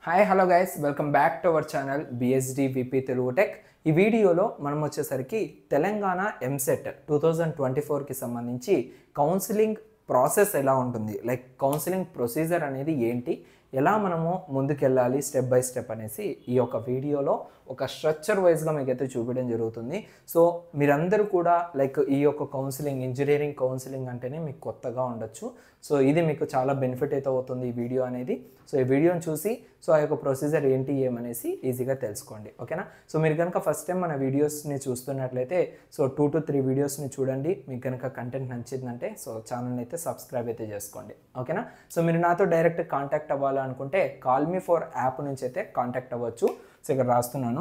hi hello guys welcome back to our channel BSD VP Telugu tech ఈ వీడియోలో మనం వచ్చేసరికి Telangana EAMCET two thousand twenty ఫోర్కి సంబంధించి కౌన్సిలింగ్ ప్రాసెస్ ఎలా ఉంటుంది లైక్ కౌన్సిలింగ్ ప్రొసీజర్ అనేది ఏంటి ఎలా మనము ముందుకెళ్ళాలి స్టెప్ బై స్టెప్ అనేసి ఈ యొక్క వీడియోలో ఒక స్ట్రక్చర్ వైజ్గా మీకు అయితే చూపించడం జరుగుతుంది సో మీరందరూ కూడా లైక్ ఈ యొక్క కౌన్సిలింగ్ ఇంజనీరింగ్ కౌన్సిలింగ్ అంటేనే మీకు కొత్తగా ఉండొచ్చు సో ఇది మీకు చాలా బెనిఫిట్ అయితే అవుతుంది ఈ వీడియో అనేది సో ఈ వీడియోని చూసి సో ఆ యొక్క ప్రొసీజర్ ఏంటి ఏమనేసి ఈజీగా తెలుసుకోండి ఓకేనా సో మీరు కనుక ఫస్ట్ టైం మన వీడియోస్ని చూస్తున్నట్లయితే సో టూ టు త్రీ వీడియోస్ని చూడండి మీకు కనుక కంటెంట్ నచ్చిందంటే సో ఛానల్ని అయితే సబ్స్క్రైబ్ అయితే చేసుకోండి ఓకేనా సో మీరు నాతో డైరెక్ట్ కాంటాక్ట్ అవ్వాలనుకుంటే కాల్ మీ ఫోర్ యాప్ నుంచి అయితే కాంటాక్ట్ అవ్వచ్చు సో ఇక్కడ రాస్తున్నాను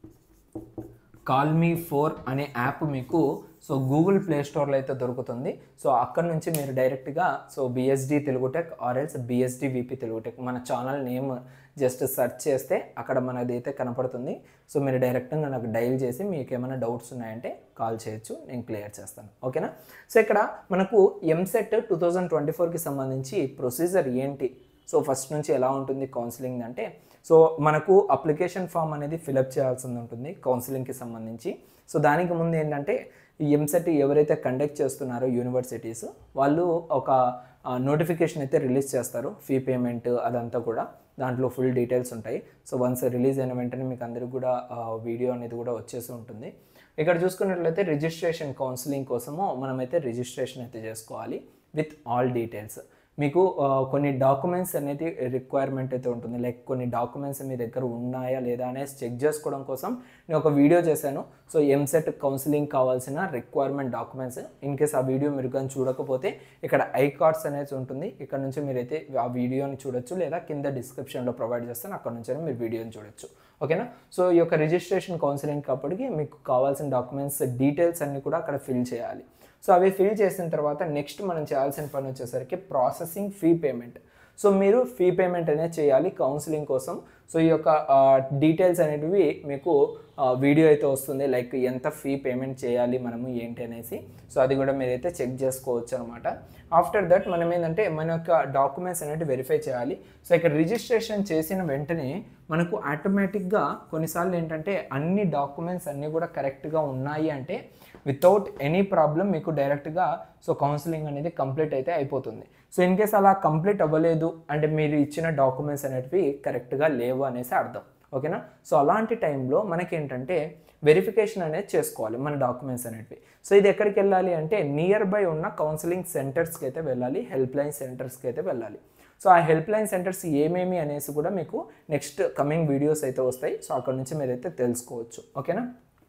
కాల్ మీ ఫోర్ అనే యాప్ మీకు సో గూగుల్ ప్లే స్టోర్లో అయితే దొరుకుతుంది సో అక్కడ నుంచి మీరు డైరెక్ట్గా so BSD Telugu tech or else BSD VP Telugu tech మన ఛానల్ నేమ్ జస్ట్ సెర్చ్ చేస్తే అక్కడ మనది అయితే కనపడుతుంది సో మీరు డైరెక్ట్గా నాకు డైల్ చేసి మీకు ఏమైనా డౌట్స్ ఉన్నాయంటే కాల్ చేయొచ్చు నేను క్లియర్ చేస్తాను ఓకేనా సో ఇక్కడ మనకు ఎంసెట్ టూ థౌజండ్ ట్వంటీ ఫోర్కి సంబంధించి ప్రొసీజర్ ఏంటి సో ఫస్ట్ నుంచి ఎలా ఉంటుంది కౌన్సిలింగ్ అంటే సో మనకు అప్లికేషన్ ఫామ్ అనేది ఫిలప్ చేయాల్సి ఉంటుంది కౌన్సిలింగ్కి సంబంధించి సో దానికి ముందు ఏంటంటే ఈ ఎంసెట్ ఎవరైతే కండక్ట్ చేస్తున్నారో యూనివర్సిటీస్ వాళ్ళు ఒక నోటిఫికేషన్ అయితే రిలీజ్ చేస్తారు ఫీ పేమెంట్ అదంతా కూడా దాంట్లో ఫుల్ డీటెయిల్స్ ఉంటాయి సో వన్స్ రిలీజ్ అయిన వెంటనే మీకు అందరికి కూడా వీడియో అనేది కూడా వచ్చేసి ఉంటుంది ఇక్కడ చూసుకున్నట్లయితే రిజిస్ట్రేషన్ కౌన్సిలింగ్ కోసము మనమైతే రిజిస్ట్రేషన్ అయితే చేసుకోవాలి విత్ ఆల్ డీటెయిల్స్ మీకు ఆ, కొన్ని డాక్యుమెంట్స్ అనేది రిక్వైర్మెంట్ అయితే ఉంటుంది లైక్ కొన్ని డాక్యుమెంట్స్ మీ దగ్గర ఉన్నాయా లేదా అనేసి చెక్ చేసుకోవడం కోసం నేను ఒక వీడియో చేశాను సో ఎంసెట్ కౌన్సిలింగ్ కావాల్సిన రిక్వైర్మెంట్ డాక్యుమెంట్స్ ఇన్ కేస్ ఆ వీడియో మీరు కానీ చూడకపోతే ఇక్కడ ఐ కార్డ్స్ అనేది ఉంటుంది ఇక్కడ నుంచి మీరైతే ఆ వీడియోని చూడొచ్చు లేదా కింద డిస్క్రిప్షన్లో ప్రొవైడ్ చేస్తాను అక్కడ నుంచి మీరు వీడియోని చూడొచ్చు ఓకేనా సో ఈ యొక్క రిజిస్ట్రేషన్ కౌన్సిలింగ్ కాబట్టి మీకు కావాల్సిన డాక్యుమెంట్స్ డీటెయిల్స్ అన్ని కూడా అక్కడ ఫిల్ చేయాలి సో అవి ఫిల్ చేసిన తర్వాత నెక్స్ట్ మనం చేయాల్సిన పని వచ్చేసరికి ప్రాసెసింగ్ ఫీ పేమెంట్ సో మీరు ఫీ పేమెంట్ అనేది చేయాలి కౌన్సిలింగ్ కోసం సో ఈ యొక్క డీటెయిల్స్ అనేటివి మీకు వీడియో అయితే వస్తుంది లైక్ ఎంత ఫీ పేమెంట్ చేయాలి మనము ఏంటి అనేసి సో అది కూడా మీరైతే చెక్ చేసుకోవచ్చు అనమాట ఆఫ్టర్ దట్ మనం ఏంటంటే మన యొక్క డాక్యుమెంట్స్ అనేవి వెరిఫై చేయాలి సో ఇక్కడ రిజిస్ట్రేషన్ చేసిన వెంటనే మనకు ఆటోమేటిక్గా కొన్నిసార్లు ఏంటంటే అన్ని డాక్యుమెంట్స్ అన్నీ కూడా కరెక్ట్గా ఉన్నాయి అంటే వితౌట్ ఎనీ ప్రాబ్లం మీకు డైరెక్ట్గా సో కౌన్సిలింగ్ అనేది కంప్లీట్ అయితే అయిపోతుంది సో ఇన్ కేస్ అలా కంప్లీట్ అవ్వలేదు అంటే మీరు ఇచ్చిన డాక్యుమెంట్స్ అనేటివి కరెక్ట్గా లేవు అనేసి అర్థం ఓకేనా సో అలాంటి టైంలో మనకేంటంటే వెరిఫికేషన్ అనేది చేసుకోవాలి మన డాక్యుమెంట్స్ అనేటివి సో ఇది ఎక్కడికి వెళ్ళాలి అంటే నియర్ బై ఉన్న కౌన్సిలింగ్ సెంటర్స్కి అయితే వెళ్ళాలి హెల్ప్ లైన్ సెంటర్స్కి అయితే వెళ్ళాలి సో ఆ హెల్ప్ లైన్ సెంటర్స్ ఏమేమి అనేసి కూడా మీకు నెక్స్ట్ కమింగ్ వీడియోస్ అయితే వస్తాయి సో అక్కడ నుంచి మీరైతే తెలుసుకోవచ్చు ఓకేనా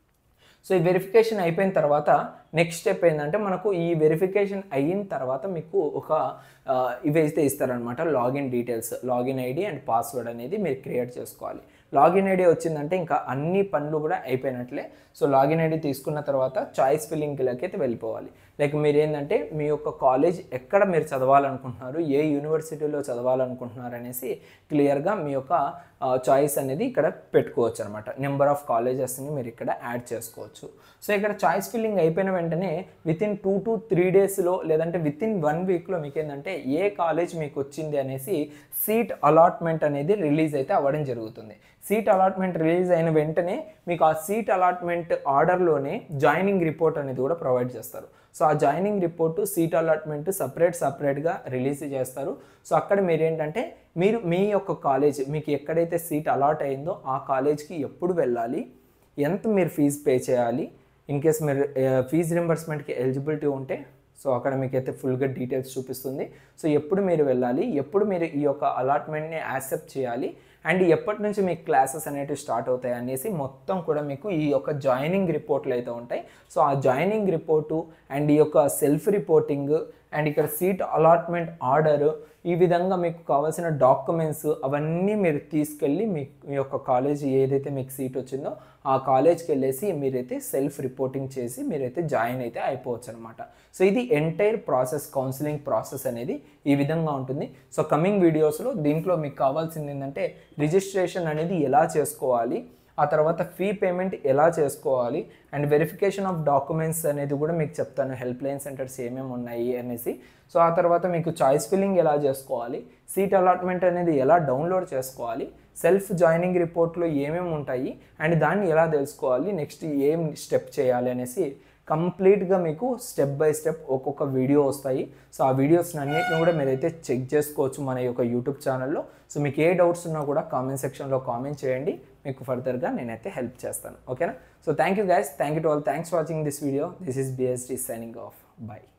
సో ఈ వెరిఫికేషన్ అయిపోయిన తర్వాత నెక్స్ట్ స్టెప్ ఏంటంటే మనకు ఈ వెరిఫికేషన్ అయిన తర్వాత మీకు ఒక ఆ, ఇవైతే ఇస్తారనమాట login details login ID and password అనేది మీరు క్రియేట్ చేసుకోవాలి లాగిన్ ఐడి వచ్చిందంటే ఇంకా అన్ని పనులు కూడా అయిపోయినట్లే సో లాగిన్ ఐడి తీసుకున్న తర్వాత చాయిస్ ఫిల్లింగ్లకి అయితే వెళ్ళిపోవాలి లైక్ మీరు ఏంటంటే మీ యొక్క కాలేజ్ ఎక్కడ మీరు చదవాలనుకుంటున్నారు ఏ యూనివర్సిటీలో చదవాలనుకుంటున్నారు అనేసి క్లియర్గా మీ యొక్క చాయిస్ అనేది ఇక్కడ పెట్టుకోవచ్చు అనమాట నెంబర్ ఆఫ్ కాలేజెస్ని మీరు ఇక్కడ యాడ్ చేసుకోవచ్చు సో ఇక్కడ చాయిస్ ఫిల్లింగ్ అయిపోయిన వెంటనే within two to three డేస్లో లేదంటే విత్ ఇన్ వన్ వీక్లో మీకు ఏంటంటే ఏ కాలేజ్ మీకు వచ్చింది అనేసి సీట్ అలాట్మెంట్ అనేది రిలీజ్ అయితే అవ్వడం జరుగుతుంది సీట్ అలాట్మెంట్ రిలీజ్ అయిన వెంటనే మీకు ఆ సీట్ అలాట్మెంట్ ఆర్డర్లోనే జాయినింగ్ రిపోర్ట్ అనేది కూడా ప్రొవైడ్ చేస్తారు సో ఆ joining report seat allotment separate సపరేట్గా రిలీజ్ చేస్తారు సో అక్కడ మీరు ఏంటంటే మీరు మీ యొక్క కాలేజ్ మీకు ఎక్కడైతే సీట్ అలాట్ అయిందో ఆ కాలేజ్కి ఎప్పుడు వెళ్ళాలి ఎంత మీరు ఫీజు పే చేయాలి ఇన్ కేస్ మీరు ఫీజు రింబర్స్మెంట్కి ఎలిజిబిలిటీ ఉంటే సో అక్కడ మీకు అయితే ఫుల్గా డీటెయిల్స్ చూపిస్తుంది సో ఎప్పుడు మీరు వెళ్ళాలి ఎప్పుడు మీరు ఈ యొక్క అలాట్మెంట్ని యాక్సెప్ట్ చేయాలి అండ్ ఎప్పటి నుంచి మీకు క్లాసెస్ అనేటివి స్టార్ట్ అవుతాయి అనేసి మొత్తం కూడా మీకు ఈ యొక్క జాయినింగ్ రిపోర్ట్లు అయితే ఉంటాయి సో ఆ జాయినింగ్ రిపోర్టు అండ్ ఈ యొక్క సెల్ఫ్ రిపోర్టింగ్ అండ్ ఇక్కడ సీట్ అలాట్మెంట్ ఆర్డర్ ఈ విధంగా మీకు కావాల్సిన డాక్యుమెంట్స్ అవన్నీ మీరు తీసుకెళ్ళి మీ మీ యొక్క కాలేజ్ ఏదైతే మీకు సీట్ వచ్చిందో ఆ కాలేజ్కి వెళ్ళేసి మీరైతే సెల్ఫ్ రిపోర్టింగ్ చేసి మీరైతే జాయిన్ అయితే అయిపోవచ్చు అనమాట సో ఇది ఎంటైర్ ప్రాసెస్ కౌన్సిలింగ్ ప్రాసెస్ అనేది ఈ విధంగా ఉంటుంది సో కమింగ్ వీడియోస్లో దీంట్లో మీకు కావాల్సింది ఏంటంటే రిజిస్ట్రేషన్ అనేది ఎలా చేసుకోవాలి ఆ తర్వాత ఫీ పేమెంట్ ఎలా చేసుకోవాలి అండ్ వెరిఫికేషన్ ఆఫ్ డాక్యుమెంట్స్ అనేది కూడా మీకు చెప్తాను హెల్ప్ లైన్ సెంటర్స్ ఏమేమి ఉన్నాయి అనేసి సో ఆ తర్వాత మీకు చాయిస్ ఫిల్లింగ్ ఎలా చేసుకోవాలి సీట్ అలాట్మెంట్ అనేది ఎలా డౌన్లోడ్ చేసుకోవాలి సెల్ఫ్ జాయినింగ్ రిపోర్ట్లో ఏమేమి ఉంటాయి అండ్ దాన్ని ఎలా తెలుసుకోవాలి నెక్స్ట్ ఏం స్టెప్ చేయాలి అనేసి కంప్లీట్గా మీకు స్టెప్ బై స్టెప్ ఒక్కొక్క వీడియో వస్తాయి సో ఆ వీడియోస్ అన్నిటిని కూడా మీరైతే చెక్ చేసుకోవచ్చు మన యొక్క యూట్యూబ్ ఛానల్లో సో మీకు ఏ డౌట్స్ ఉన్నా కూడా కామెంట్ సెక్షన్లో కామెంట్ చేయండి మీకు ఫర్దర్గా నేనైతే హెల్ప్ చేస్తాను ఓకేనా so thank you guys thank you to all thanks watching this video this is BSD signing off by